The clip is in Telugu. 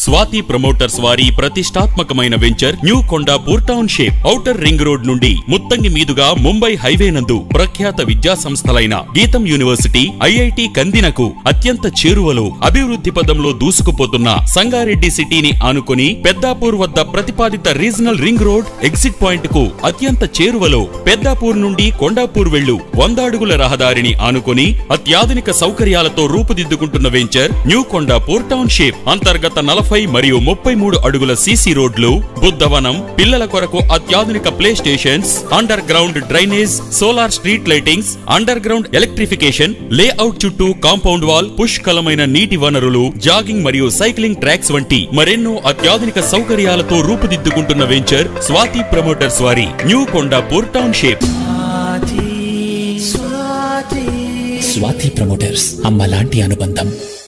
స్వాతి ప్రమోటర్స్ వారి ప్రతిష్టాత్మకమైన venture new Kondapur township outer ring road నుండి ముత్తంగి మీదుగా ముంబై హైవే నందు ప్రఖ్యాత విద్యా సంస్థలైన గీతం యూనివర్సిటీ ఐఐటి కందినకు అత్యంత చేరువలో అభివృద్ధి పదంలో దూసుకుపోతున్న సంగారెడ్డి సిటీని ఆనుకుని పెద్దాపూర్ వద్ద ప్రతిపాదిత regional ring road exit point కు అత్యంత చేరువలో పెద్దాపూర్ నుండి కొండాపూర్ వెళ్ళు వంద అడుగుల రహదారిని ఆనుకుని అత్యాధునిక సౌకర్యాలతో రూపుదిద్దుకుంటున్న వెంచర్ న్యూ కొండాపూర్ టౌన్షిప్ అంతర్గత నలభై మరియు ముప్పై మూడు అడుగుల సీసీ రోడ్లు బుద్ధవనం పిల్లల కొరకు అత్యాధునిక play stations under ground drainage solar street lightings under ground electrification layout చుట్టూ కాంపౌండ్ వాల్ పుష్కలమైన నీటి వనరులు జాగింగ్ మరియు సైక్లింగ్ ట్రాక్స్ వంటి మరెన్నో అత్యాధునిక సౌకర్యాలతో రూపుదిద్దుకుంటున్న వెంచర్ స్వాతి ప్రమోటర్స్ వారి new Kondapur township Swathi promoters అమ్మ లాంటి అనుబంధం